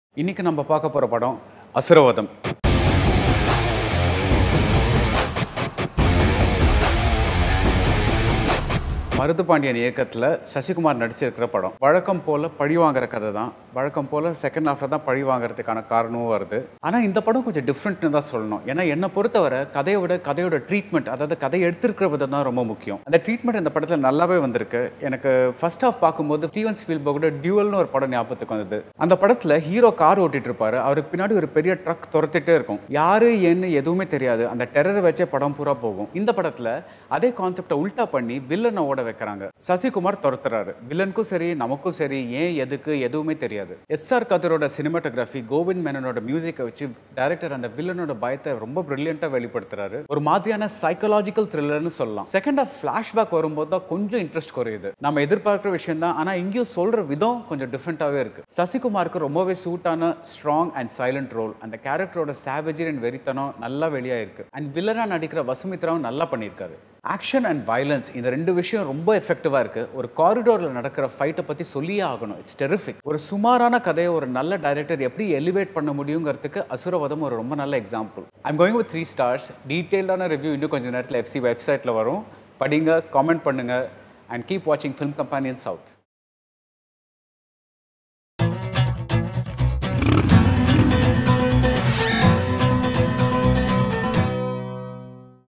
இன்னைக்கு நம்ம பார்க்க போற படம் அசுரவதம் மருதுபாண்டியன் இயக்கத்தில் சசிகுமார் நடிச்சிருக்கிற படம் வழக்கம் போல பழி வாங்குற கதை தான் வழக்கம் போல செகண்ட் ஹாஃப்ல தான் பழி வாங்குறதுக்கான காரணமும் வருது ஆனால் இந்த படம் கொஞ்சம் டிஃப்ரெண்ட்னு தான் சொல்லணும் ஏன்னா என்னை பொறுத்தவரை கதையை விட கதையோட ட்ரீட்மெண்ட் அதாவது கதையை எடுத்திருக்கிற விதம் தான் ரொம்ப முக்கியம் அந்த ட்ரீட்மெண்ட் இந்த படத்தில் நல்லாவே வந்திருக்கு எனக்கு ஃபர்ஸ்ட் ஹாஃப் பார்க்கும்போது ஸ்டீவன் ஸ்பீல்பர்கோட டியூவல்னு ஒரு படம் ஞாபகத்துக்கு வந்தது அந்த படத்தில் ஹீரோ கார் ஓட்டிட்டு இருப்பாரு அவருக்கு பின்னாடி ஒரு பெரிய ட்ரக் துரத்திட்டே இருக்கும் யாரு என்ன எதுவுமே தெரியாது அந்த டெரரை வச்சே படம் பூரா போகும் இந்த படத்தில் அதே கான்செப்டை உல்டா பண்ணி வில்லனை ஓட வைக்கிறாங்க சசிகுமார் துரத்துறாரு வில்லனுக்கும் சரி நமக்கும் சரி ஏன் எதுக்கு எதுவுமே தெரியாது எஸ் ஆர் கதரோட சினிமாட்டோகிராஃபி கோவிந்த் மேனனோட மியூசிக்கை வச்சு டைரக்டர் அந்த வில்லனோட பயத்தை ரொம்ப பிரில்லியண்ட்டாக வெளிப்படுத்துறாரு ஒரு மாதிரியான சைக்கலாஜிக்கல் த்ரில்லர்னு சொல்லலாம் செகண்ட் ஆஃப் ஃப்ளாஷ்பேக் வரும்போது தான் கொஞ்சம் இன்ட்ரெஸ்ட் குறையுது நம்ம எதிர்பார்க்குற விஷயம் தான் ஆனால் இங்கேயும் சொல்ற விதம் கொஞ்சம் டிஃப்ரெண்ட்டாகவே இருக்கு சசிகுமாருக்கு ரொம்பவே சூட்டான ஸ்ட்ராங் அண்ட் சைலண்ட் ரோல் அந்த கேரக்டரோட சேவஜி அண்ட் வெறித்தனம் நல்லா வெளியாயிருக்கு அண்ட் வில்லனா நடிக்கிற வசுமித்ராவும் நல்லா பண்ணியிருக்காரு ஆக்ஷன் அண்ட் வயலன்ஸ் இந்த ரெண்டு விஷயம் ரொம்ப எஃபெக்டிவாக இருக்கு ஒரு காரிடோரில் நடக்கிற ஃபைட்டை பற்றி சொல்லியே ஆகணும் இட்ஸ் டெரிஃபிக் ஒரு சுமாரான கதையை ஒரு நல்ல டைரக்டர் எப்படி எலிவேட் பண்ண முடியுங்கிறதுக்கு அசுரவதம் ஒரு ரொம்ப நல்ல example I'm going with three stars டீட்டெயில்டான ரிவ்யூ இன்னும் கொஞ்சம் நேரத்தில் எஃப்சி வெப்சைட்டில் வரும் படிங்க காமெண்ட் பண்ணுங்க அண்ட் கீப் வாட்சிங் ஃபிலிம் கம்பானியன் சவுத்